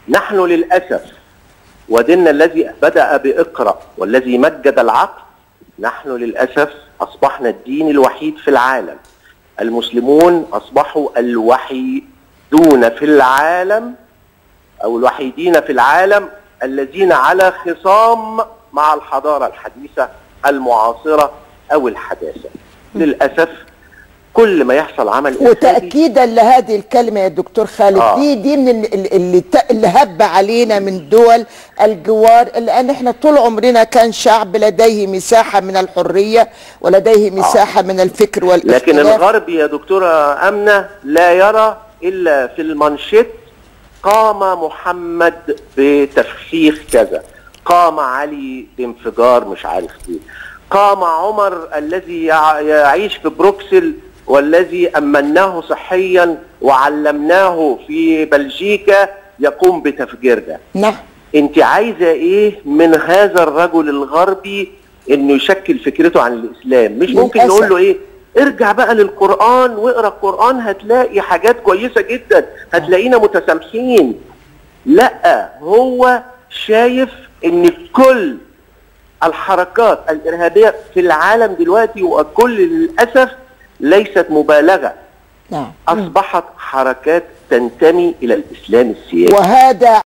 نحن للاسف وديننا الذي بدا باقرا والذي مجد العقل نحن للاسف اصبحنا الدين الوحيد في العالم المسلمون اصبحوا الوحيدون في العالم او الوحيدين في العالم الذين على خصام مع الحضاره الحديثه المعاصره او الحداثه للاسف كل ما يحصل عمل إرهابي وتاكيدا لهذه الكلمه يا دكتور خالد آه. دي دي من ال- ال- اللي ت- اللي هب علينا من دول الجوار لان احنا طول عمرنا كان شعب لديه مساحه من الحريه ولديه مساحه من الفكر والاختلاف لكن الغرب يا دكتورة أمنة لا يرى إلا في المانشيت قام محمد بتفخيخ كذا قام علي بانفجار مش عارف ايه قام عمر الذي يع- يعيش في بروكسل والذي أمناه صحيا وعلمناه في بلجيكا يقوم بتفجيرنا نعم انت عايزه ايه من هذا الرجل الغربي انه يشكل فكرته عن الاسلام مش ممكن للأسف. نقول له ايه ارجع بقى للقران واقرا القران هتلاقي حاجات كويسه جدا هتلاقينا متسامحين لا هو شايف ان كل الحركات الارهابيه في العالم دلوقتي وكل للاسف ليست مبالغه نعم اصبحت حركات تنتمي الى الاسلام السياسي وهذا